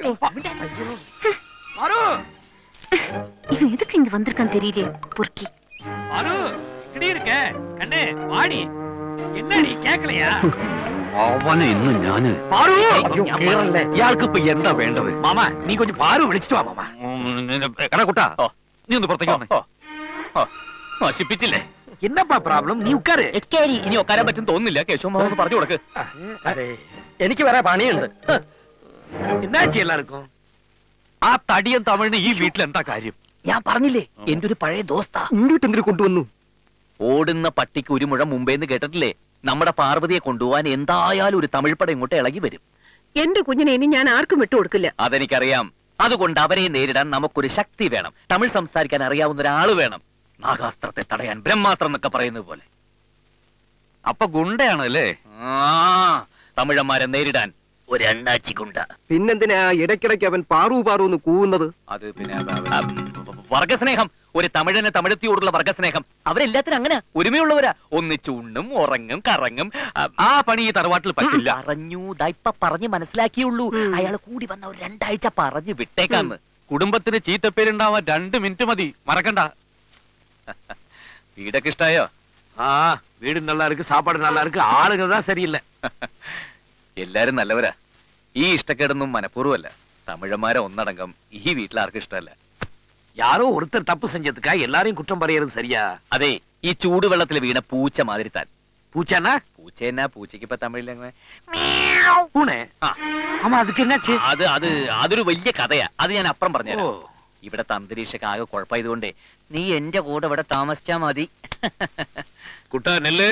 பாரு இவன் எதுக்கு இங்க வந்திருக்கான் தெரியலையே பொறுக்கி பாரு இப்படி இருக்க கண்ணே வாடி என்னடி കേക്കலையா അവനെ ഇന്ന് ഞാന് പാറു അയ്യോ, കീറല്ലേ. ഇയാൾക്ക് ഇപ്പൊ എന്താ വേണ്ടത് മാമാ നീ കൊഞ്ചം പാറു വിളിച്ചിട്ട് വാ മാമാ കടക്കുട്ടാ നീ ഒന്ന് പുറത്തേക്ക് വന്നേ നശിപ്പിച്ചില്ലേ എന്നപ്പാ പ്രോബ്ലം നീ ഉക്കാര് എക്കേരി ഇനി ഒക്കാരാൻ പറ്റും തോന്നുന്നില്ല കേശവ ഒന്ന് പറഞ്ഞു കൊടുക്ക് അതെ എനിക്ക് വേറെ പണിയുണ്ട് ഹ്. എന്നാച്ചി എല്ലാവർക്കും ആ തടിയൻ തമിഴിന് ഈ വീട്ടിൽ എന്താ കാര്യം ഞാൻ പറഞ്ഞില്ലേ എന്റെ ഒരു പഴയ ദോസ്താ ഇങ്ങോട്ട് എന്തിനു കൊണ്ടുവന്നു ഓടുന്ന പട്ടിക്ക് ഒരു മുഴം മുമ്പേന്ന് കേട്ടിട്ടില്ലേ നമ്മുടെ പാർവതിയെ കൊണ്ടുപോവാൻ എന്തായാലും ഒരു തമിഴ് പടം ഇങ്ങോട്ട് ഇളകി വരും എന്റെ കുഞ്ഞിനെ ഇനി ഞാൻ ആർക്കും വിട്ടുകൊടുക്കില്ല അതെനിക്കറിയാം അതുകൊണ്ട് അവരെ നേരിടാൻ നമുക്കൊരു ശക്തി വേണം തമിഴ് സംസാരിക്കാൻ അറിയാവുന്ന ഒരാൾ വേണം നാഗാസ്ത്രത്തെ തടയാൻ ബ്രഹ്മാസ്ത്രം എന്നൊക്കെ പറയുന്നത് പോലെ അപ്പൊ ഗുണ്ടയാണല്ലേ ആ തമിഴന്മാരെ നേരിടാൻ ഒരു അണ്ണാച്ചി ഗുണ്ട പിന്നെന്തിനാ ഇടയ്ക്കിടയ്ക്ക് അവൻ പാറു പാറു എന്ന് കൂവുന്നത് അത് പിന്നെ ആ, വർഗസ്നേഹം ഒരു തമിഴന് തമിഴത്തിയോടുള്ള വർഗസ്നേഹം അവരെല്ലാത്തിനും അങ്ങനെ ഒരുമയുള്ളവരാ ഒന്നിച്ചു ഉണ്ണും ഉറങ്ങും കറങ്ങും ആ, ആ പണി ഈ തറവാട്ടിൽ പറ്റില്ല പറഞ്ഞു ഇപ്പൊ പറഞ്ഞ് മനസ്സിലാക്കിയുള്ളൂ അയാൾ കൂടി വന്ന ഒരു രണ്ടാഴ്ച പറഞ്ഞു വിട്ടേക്കാന്ന് കുടുംബത്തിന് ചീത്തപ്പേരുണ്ടാവാൻ രണ്ട് മിനിറ്റ് മതി മറക്കണ്ട വീടൊക്കെ ഇഷ്ടായോ ആ വീട് நல்லா இருக்கு சாப்பாடு நல்லா இருக்கு ஆளுங்க தான் சரியில்லை എല്ലാരും നല്ലവരാ ഈ ഇഷ്ടക്കേടൊന്നും മനഃപൂർവ്വമല്ല തമിഴന്മാരെ ഒന്നടങ്കം ഈ വീട്ടിൽ ആർക്കും ഇഷ്ടമല്ല யாரோ ஒருத்தர் தப்பு செஞ்சதுக்கா எல்லாரையும் குற்றம் பறையறது சரியா അതെ ഈ ചൂടുവെള്ളത്തിൽ വീണ പൂച്ച മാതിരി താൻ பூச்சானா പൂച്ച എന്നാ പൂച്ചയ്ക്ക് ഇപ്പൊ തമിഴിൽ അങ്ങനെ பூனை ആ. ஆமா அதுக்கு என்னாச்சு അത് അത് അതൊരു വലിയ കഥയാ അത് ഞാൻ അപ്പുറം പറഞ്ഞുതരാം ஓ, ഇവിടത്തെ അന്തരീക്ഷക്ക് ആകെ കുഴപ്പമായതുകൊണ്ടേ നീ എന്റെ കൂടെ ഇവിടെ താമസിച്ചാ മതി குட்டா நெல்லு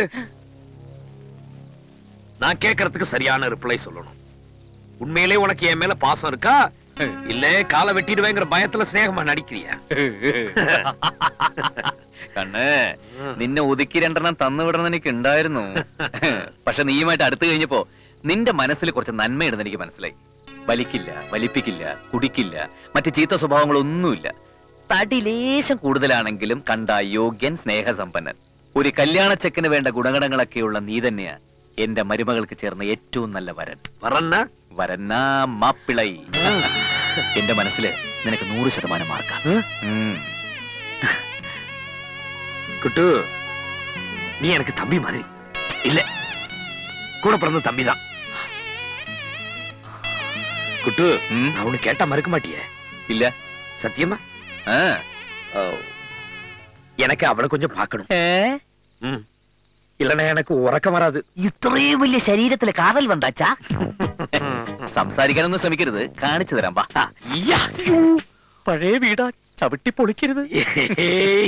நான் கேக்குறதுக்கு சரியான ரிப்ளை சொல்லணும் உண்மையிலே உனக்கு என் மேல பாசம் இருக்கா இல்ல காலை வெட்டிடுவேங்கிற பயத்துல സ്നേഹமா നടിക്കിறியா കണ്ണ് നിന്നെ ഒതുക്കി രണ്ടെണ്ണം തന്നുവിടണം എനിക്ക് ഉണ്ടായിരുന്നു പക്ഷെ നീയുമായിട്ട് അടുത്ത് കഴിഞ്ഞപ്പോ നിന്റെ മനസ്സിൽ കുറച്ച് നന്മയുണ്ടെന്ന് എനിക്ക് മനസ്സിലായി വലിക്കില്ല വലിപ്പിക്കില്ല കുടിക്കില്ല മറ്റ് ചീത്ത സ്വഭാവങ്ങളൊന്നുമില്ല തടി ലേശം കൂടുതലാണെങ്കിലും കണ്ട യോഗ്യൻ സ്നേഹസമ്പന്നൻ ഒരു കല്യാണ ചെക്കന് വേണ്ട ഗുണഗണങ്ങളൊക്കെയുള്ള നീ തന്നെയാ എന്റെ മരുമകൾക്ക് ചേർന്ന ഏറ്റവും നല്ല വരൻ வரன்னா വരന്നാ മാപ്പിളൈ എന്റെ മനസ്സില് നിനക്ക് നൂറ് ശതമാനം മാർക്കാം ഉം. குட்டு நீ எனக்கு தம்பி மாதிரி இல்ல கூட பிறந்த தம்பி தான் குட்டு ഉം. நான் உனக்கு கேட்டா மறுக்க மாட்டியே ഇല്ല சத்தியமா ആ. ஓ. எனக்கு அவளை கொஞ்சம் பார்க்கணும் ம். இல்லைன்னா எனக்கு உறக்கம் வராது ഇത്രയും വലിയ ശരീരത്തിൽ കാതൽ വന്നാച്ചാ സംസാരിക്കാനൊന്നും ശ്രമിക്കരുത് കാണിച്ചു തരാം വാ ஐயா! പഴയ വീടാ ചവിട്ടി പൊളിക്കരുത് ஏய்.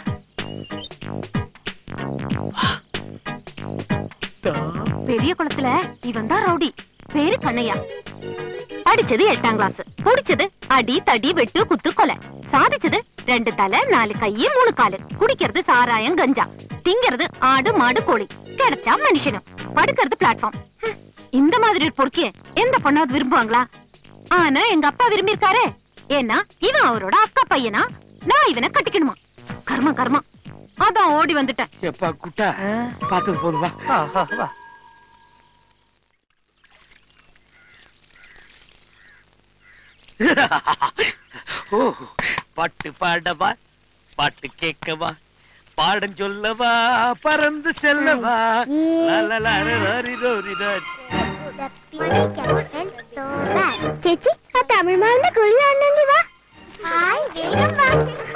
பெரிய குளத்துல இவன் தான் ரவுடி பேரு கண்ணையா படிச்சது எட்டாம் கிளாஸ் குடிச்சது அடி தடி வெட்டு குத்து கொலை சாதிச்சது ரெண்டு தலை நாலு கை மூணு காலு குடிக்கிறது சாராயம் கஞ்சா திங்கிறது ஆடு மாடு கோழி கிடைச்சா மனுஷனும் படுக்கிறது பிளாட்ஃபார்ம் இந்த மாதிரி ஒரு பொறுக்கிய எந்த பொண்ணாவது விரும்புவாங்களா ஆனா எங்க அப்பா விரும்பி இருக்காரே ஏன்னா இவன் அவரோட அக்கா பையனா நான் இவனை கட்டிக்கணுமா கர்மம் கர்மம் அதான் ஓடி வந்துட்டேன் எப்பா குட்டா பார்த்தது போதும் வா ஓ பாட்டு பாடவா பாட்டு கேட்கவா பாடம் சொல்லவா பறந்து செல்லவா ചേച്ചി ആ തമിഴ്മാരുടെ കുഴി കാണണമെങ്കിൽ വാ ഹായ് വേഗം വാ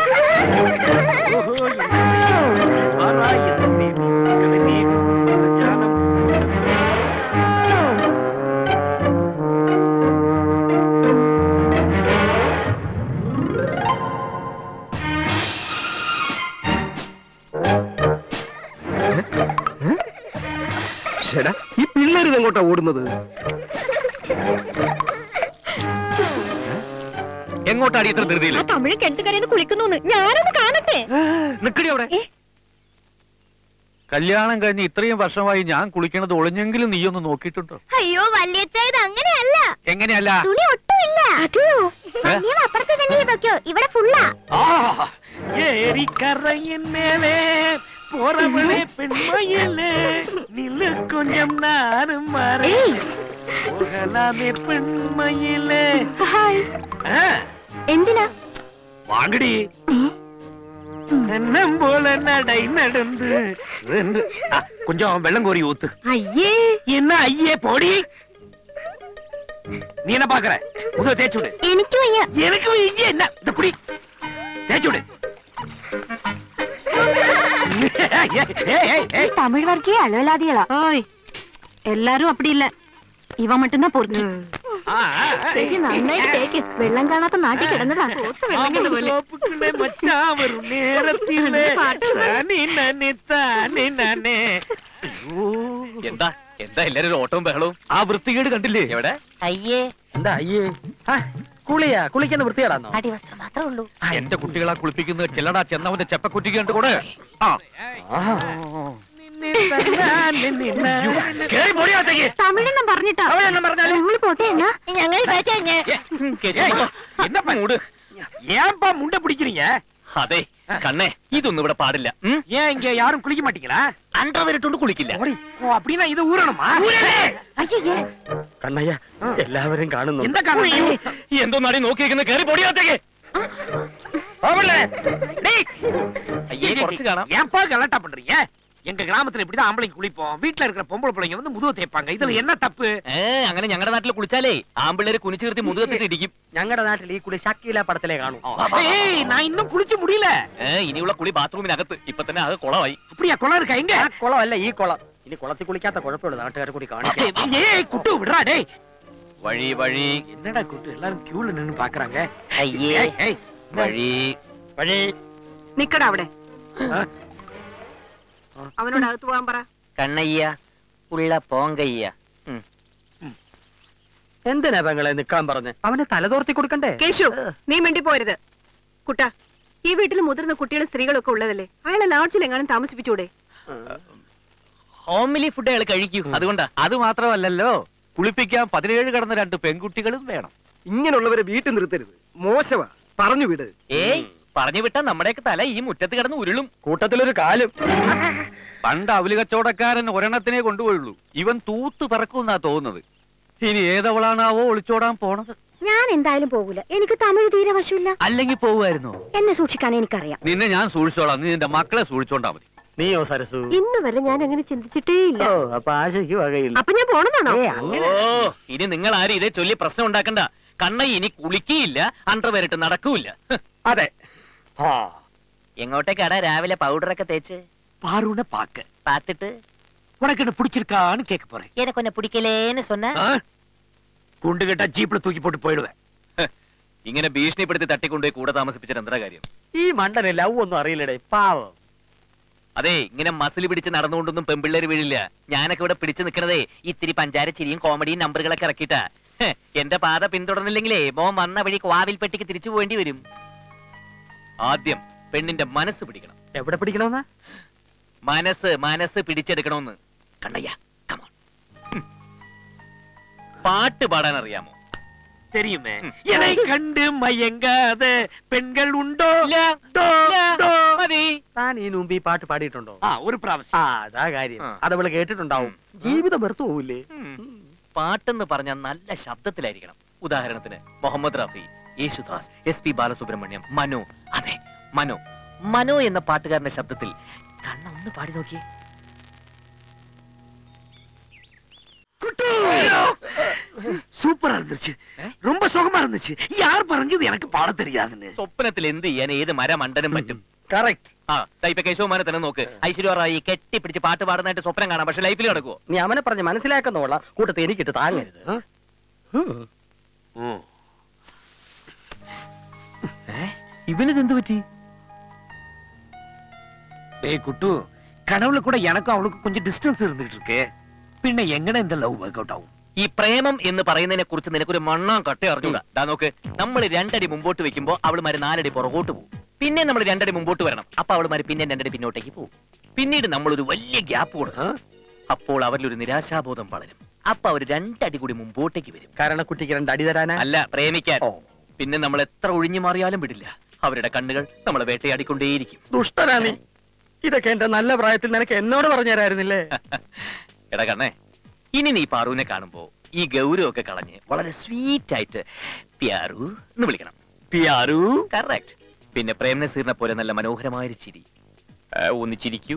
ചേടാ ഈ പിള്ളേര് എങ്ങോട്ടാ ഓടുന്നത് എങ്ങോട്ടാടി ഇത്ര ധൃതിയിൽ ആ തമിഴ് കെട്ടുകരന്ന് കുളിക്കുന്നു ഞാനൊന്ന് കാണട്ടെ നിക്കടി അവിടെ കല്യാണം കഴിഞ്ഞ് ഇത്രയും വർഷമായി ഞാൻ കുളിക്കണത് ഒളിഞ്ഞെങ്കിലും നീ ഒന്ന് നോക്കിയിട്ടുണ്ടോ അയ്യോ വല്യച്ച ഇത് അങ്ങനെയല്ല എങ്ങനെയല്ല തുണി ഒട്ടുമില്ല അതെയോ വല്യം അപ്പുറത്തെ തന്നെ വെക്കോ ഇവിടെ ഫുള്ളാ ஏரி கரையின் மேலே போறவளே பெண்மையிலே நில்லு கொஞ்சம் நானும் ഏയ് போகலாமே பெண்மையிலே ഹായ് ஆ, എന്തിനാ வாங்கடி எண்ணம் போல நடை நடந்து ரெண்டு ஆ, கொஞ்சம் வெள்ளம் கோரி ஊத்து അയ്യേ என்ன ஐயே போடி நீ என்ன பாக்குற முத தேய்ச்சு விடு എനിക്ക് വയ്യ எனக்கு இங்கே என்ன இந்த குடி தேய்ச்சு விடு ஏய், ஏய், ஏய், ஏய். തമിഴ് വർഗീയ അളവിലാദികളാ ഓയ് എല്ലാരും അപ്പടി ഇല്ല ഇവ മട്ടും പൊറുക്കി ஆ, ஆ, ஆ. നന്നായിട്ട് തേക്ക് വെള്ളം കാണാത്ത നാട്ടിൽ കിടന്നതാ தோப்புக்குள்ளே மச்சான் வரும் நேரத்திலே പാട്ട് தானே நானே தானே நானே ஐயோ. എന്താ എന്താ എല്ലാരും ഒരു ഓട്ടവും ബഹളവും ആ വൃത്തികേട് കണ്ടില്ലേ എവിടെ എന്താ അയ്യേ കുളിയാ കുളിക്കുന്ന വൃത്തിയാടാന്നോ അടിവസ്ത്രം മാത്രമേ ഉള്ളൂ എന്റെ കുട്ടികളെ കുളിപ്പിക്കുന്നത് ചെല്ലടാ ചെന്നവന്റെ ചെപ്പക്കുറ്റിക്ക് കണ്ട് കൂടെ ആ കേറി പൊടിയാത്തേക്ക് തമിഴെണ്ണം പറഞ്ഞിട്ടാ ഞങ്ങൾ പോട്ടെ എന്നാ ഞങ്ങൾ என்னப்பா மூடு ஏன்பா முண்டை பிடிக்கிறீங்க അതെ കണ്ണേ ഇതൊന്നും ഇവിടെ പാടില്ല ഉം? ஏன் இங்க யாரும் குளிக்க மாட்டீங்களா അണ്ടർവെയർ ഇട്ടുകൊണ്ട് കുളിക്കില്ല ஓ அப்படின்னா இது ஊறணுமா അയ്യേ കണ്ണയ്യ എല്ലാവരും കാണുന്നു எந்த காரணம் എന്തോ നടി നോക്കിയിരിക്കുന്ന കയറി പൊടിയാത്തേക്ക് അയ്യേ കുറച്ച് കാണാം ஏன்பா கலாட்டா பண்றீங்க எங்க கிராமத்துல இப்படிதான் ஆம்பளைங்க குளிப்போம் வீட்டுல இருக்கிற பொம்பளை பிள்ளைங்க வந்து முதுக தேய்ப்பாங்க இதுல என்ன தப்பு ഏ അങ്ങനെ ഞങ്ങളുടെ നാട്ടിൽ കുളിച്ചാലേ ആമ്പിള്ളേര് കുനിച്ചു നിർത്തി മുതുകത്തിട്ട് ഇടിക്കും ഞങ്ങളുടെ നാട്ടിൽ ഈ കുളി ഷക്കീല പടത്തിലേ കാണൂ ஏய் நான் இன்னும் குளிச்சு முடியல ഏ ഇനിയുള്ള കുളി ബാത്റൂമിനകത്ത് ഇപ്പൊ തന്നെ അത് കുളമായി அப்படியா குளம் இருக்கா எங்க ആ കുളമല്ല ഈ കുളം ഇനി കുളത്തിൽ കുളിക്കാത്ത കുഴപ്പമുള്ളൂ നാട്ടുകാരെ കൂടി കാണിക്കാം ஏய் குட்டு விடுறா டேய் വഴി വഴി என்னடா குட்டு எல்லாரும் கியூல நின்னு பாக்குறாங்க അയ്യേ ஏய், ஏய், വഴി வழி നിക്കടാ അവിടെ ആ? അവനോട് അകത്ത് പോകാൻ പറ കണ്ണയ്യ ഉള്ള പോങ്കയ്യ എന്തിനാ പെങ്ങളെ നിക്കാൻ പറഞ്ഞ് അവനെ തലതോർത്തി കൊടുക്കണ്ടേ കേശു നീ മിണ്ടി പോരുത് കുട്ടാ ഈ വീട്ടിൽ മുതിർന്ന കുട്ടികളും സ്ത്രീകളൊക്കെ ഉള്ളതല്ലേ അയാളെ ലാഡ്ജിൽ എങ്ങാനും താമസിപ്പിച്ചൂടെ ഹോംലി ഫുഡ് അയാൾ കഴിക്കൂ അതുകൊണ്ടാ അത് മാത്രമല്ലല്ലോ കുളിപ്പിക്കാൻ പതിനേഴ് കടന്ന രണ്ട് പെൺകുട്ടികളും വേണം ഇങ്ങനെയുള്ളവരെ വീട്ടിൽ നിർത്തരുത് മോശമാ പറഞ്ഞു വിട് ഏയ് പറഞ്ഞു വിട്ടാ നമ്മുടെയൊക്കെ തല ഈ മുറ്റത്ത് കിടന്ന് ഉരുളും കൂട്ടത്തിലൊരു കാലും പണ്ട് അവല് കച്ചവടക്കാരൻ ഒരെണ്ണത്തിനെ കൊണ്ടുപോയുള്ളൂ ഇവൻ തൂത്ത് പറക്കുമെന്നാ തോന്നുന്നത് ഇനി ഏതവളാണാവോ ഒളിച്ചോടാൻ പോണത് ഞാൻ എന്തായാലും പോകൂല എനിക്ക് തമിഴ് തീരെ വശമില്ല അല്ലെങ്കിൽ പോവുമായിരുന്നോ എന്നെ സൂക്ഷിക്കാൻ എനിക്കറിയാം നിന്നെ ഞാൻ സൂക്ഷിച്ചോളാം നീ നിന്റെ മക്കളെ സൂക്ഷിച്ചോണ്ടാ മതി നീയോ സരസു ഇന്ന് വരെ ഞാൻ അങ്ങനെ ചിന്തിച്ചിട്ടേ ഇല്ല ഓ അപ്പൊ ആശയ്ക്ക് വകയില്ല അപ്പൊ ഞാൻ പോണെന്നാണോ ഓ ഇനി നിങ്ങൾ ആരും ഇതേ ചൊല്ലി പ്രശ്നം ഉണ്ടാക്കണ്ട കണ്ണ ഇനി കുളിക്കുകയില്ല അണ്ടർവെയറിട്ട് നടക്കൂല അതെ ആ എങ്ങോട്ടേക്കാടാ രാവിലെ പൗഡറൊക്കെ തേച്ച് பாருன்னு பாக்க പാത്തിട്ട് உனக்கு என்ன பிடிச்சிருக்கான்னு கேட்க போறேன் எனக்கு ஒன்னு பிடிக்கலேன்னு சொன்ன ஆ? குண்டு கட்டா ஜீப்ல தூக்கி போட்டு போயிடுவேன் ഇങ്ങനെ ഭീഷണിപ്പെടുത്തി തട്ടിക്കൊണ്ടുപോയി കൂടെ താമസിപ്പിച്ചിട്ട് എന്താ കാര്യം ഈ മണ്ടന് ലവ് ഒന്നും അറിയില്ലടേ പാവം അതെ ഇങ്ങനെ മസിൽ പിടിച്ച് നടന്നുകൊണ്ടൊന്നും പെമ്പിള്ളേര് വീഴില്ല ഞാനൊക്കെ ഇവിടെ പിടിച്ചു നിൽക്കണതേ ഇത്തിരി പഞ്ചാര ചിരിയും കോമഡിയും നമ്പറുകളൊക്കെ ഇറക്കിയിട്ടാ ഹെ, എന്റെ പാത പിന്തുടർന്നില്ലെങ്കിലേ മോൻ വന്ന വഴി വാവിൽ പെട്ടിക്ക് തിരിച്ചു പോകേണ്ടി വരും ആദ്യം പെണ്ണിന്റെ മനസ്സ് പിടിക്കണം എവിടെ പിടിക്കണമെന്നാ മനസ്സ് മനസ്സ് പിടിച്ചെടുക്കണമെന്ന് കണ്ണയ്യ കമോൺ പാട്ട് പാടാൻ അറിയാമോ தெரியுமே என்னை கண்டு மயங்காத பெண்கள் ഉണ്ടോ ഡോ, ഡോ. താൻ ഈ മുമ്പ് ഈ പാട്ട് പാടിയിട്ടുണ്ടോ ആ ഒരു പ്രാവശ്യം ആ അതാ കാര്യം ആ. അതവള് കേട്ടിട്ടുണ്ടാവും ഉം. ജീവിതം വെറുത്തു പോവില്ലേ പാട്ടെന്ന് പറഞ്ഞാൽ നല്ല ശബ്ദത്തിലായിരിക്കണം ഉദാഹരണത്തിന് മുഹമ്മദ് റഫി യേശുദാസ് എസ് പി ബാലസുബ്രഹ്മണ്യം മനു അതെ മനു മനു എന്ന പാട്ടുകാരന്റെ ശബ്ദത്തിൽ കണ്ണ ഒന്ന് പാടി നോക്കിയേ சூப்பரா இருந்துச்சு ரொம்ப சுகமா இருந்துச்சு யார் பறஞ்சது எனக்கு பாட தெரியாதுன்னு സ്വപ്നത്തിൽ എന്ത് ചെയ്യാൻ ഏത് മരമണ്ടനും പറ്റും കറക്റ്റ് ആ ദാ ഇപ്പൊ കേശവമാനെ തന്നെ നോക്ക് ഐശ്വര്യ റായി കെട്ടിപ്പിടിച്ച് പാട്ട് പാടുന്നതായിട്ട് സ്വപ്നം കാണാം പക്ഷെ ലൈഫിൽ നടക്കുവോ നീ അവനെ പറഞ്ഞ് മനസ്സിലാക്കുന്നോളാം കൂട്ടത്തെ എനിക്കിട്ട് താങ്ങരുത് ഉം. ഇവനിത് എന്ത് പറ്റി டேய் குட்டு கனவுல கூட எனக்கும் அவளுக்கும் கொஞ்சம் டிஸ்டன்ஸ் இருந்துகிட்டு இருக்கு பின்ன எங்கன இந்த லவ் ஒர்க் அவுட் ஆகும் ഈ പ്രേമം എന്ന് പറയുന്നതിനെ കുറിച്ച് നിനക്കൊരു മണ്ണാൻ കട്ട അറിഞ്ഞൂടാ ദാ നോക്ക് നമ്മൾ രണ്ടടി മുമ്പോട്ട് വെക്കുമ്പോ അവളുമാര് നാലടി പുറകോട്ട് പോകും പിന്നെ നമ്മൾ രണ്ടടി മുമ്പോട്ട് വരണം അപ്പൊ അവളുമാര് പിന്നെ രണ്ടടി പിന്നോട്ടേക്ക് പോകും പിന്നീട് നമ്മൾ ഒരു വലിയ ഗ്യാപ്പ് കൊടുക്കും അപ്പോൾ അവരിലൊരു നിരാശാബോധം വളരും അപ്പൊ അവർ രണ്ടടി കൂടി മുമ്പോട്ടേക്ക് വരും കരണക്കുട്ടിക്ക് രണ്ട് അടി തരാനാ അല്ല പ്രേമിക്കാൻ ഓ. പിന്നെ നമ്മൾ എത്ര ഒഴിഞ്ഞു മാറിയാലും വിടില്ല അവരുടെ കണ്ണുകൾ നമ്മളെ വേട്ടയാടിക്കൊണ്ടേയിരിക്കും ദുഷ്ടനാ നീ ഇതൊക്കെ എന്റെ നല്ല പ്രായത്തിൽ നിനക്ക് എന്നോട് പറഞ്ഞു തരായിരുന്നില്ലേ എടാ കണ്ണേ ഇനി നീ പാറുവിനെ കാണുമ്പോ ഈ ഗൗരവമൊക്കെ കളഞ്ഞ് വളരെ സ്വീറ്റ് ആയിട്ട് പ്യാരു എന്ന് വിളിക്കണം பியாரு കറക്റ്റ് പിന്നെ പ്രേം നസീറിനെ പോലെ നല്ല മനോഹരമായൊരു ചിരി ആ, ഒന്ന് ചിരിക്കൂ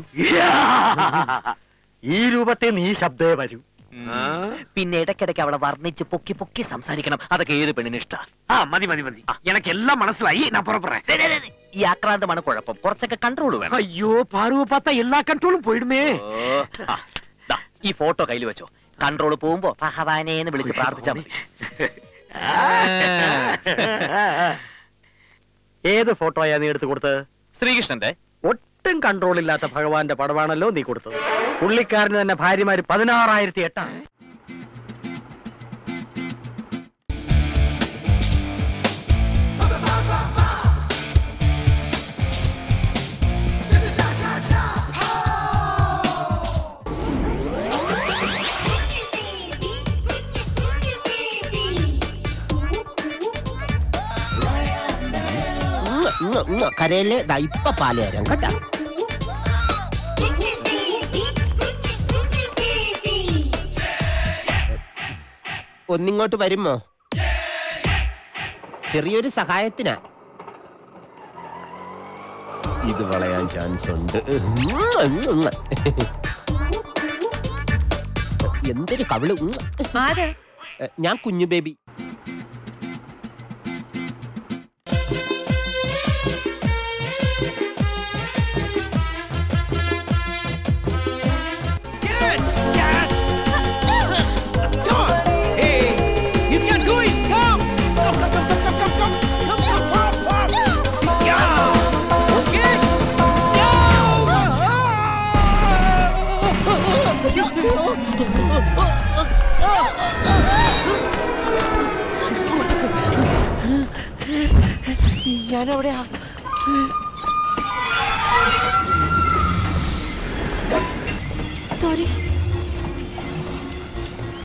ഈ രൂപത്തിൽ നീ ശബ്ദേ വരൂ ഉം. പിന്നെ ഇടയ്ക്കിടയ്ക്ക് അവളെ വർണ്ണിച്ച് പൊക്കി പൊക്കി സംസാരിക്കണം അതൊക്കെ ഏത് പെണ്ണിന് ഇഷ്ട ஆ மதி மதி மதி எனக்கு எல்லாம் மனசுலாயி நான் புறப்படுறேன் ഈ ആക്രാന്തമാണ് കുഴപ്പം കുറച്ചൊക്കെ കൺട്രോൾ വേണം ஐயோ பார்வை பார்த்தா எல்லா கண்ட்ரோலும் போயிடுமே ഓ, ആ, ദാ, ഈ ഫോട്ടോ കയ്യിൽ വെച്ചോ കൺട്രോൾ പോകുമ്പോ ഭഗവാനേന്ന് വിളിച്ച് പ്രാർത്ഥിച്ചാൽ മതി ഏത് ഫോട്ടോയാ നീ എടുത്തു കൊടുത്തത് ശ്രീകൃഷ്ണന്റെ ഒട്ടും കൺട്രോൾ ഇല്ലാത്ത ഭഗവാന്റെ പടമാണല്ലോ നീ കൊടുത്തത് പുള്ളിക്കാരന് തന്നെ ഭാര്യമാര് പതിനാറായിരത്തി എട്ടാണ് ഉങ്ങ, ഉങ്ങ. കരയില് ദാ ഇപ്പൊ പാല് തരാം കേട്ടാ ഒന്നിങ്ങോട്ട് വരുമോ ചെറിയൊരു സഹായത്തിനാ ഇത് വളയാൻ ചാൻസ് ഉണ്ട് എന്തൊരു കവിള് ആര് ഞാൻ കുഞ്ഞു baby You can do it! Come! Come, come, come, come, come, come, come! Come, come, fast, fast! Yeah! Okay! ഞാൻ എവിടെയാ സോറി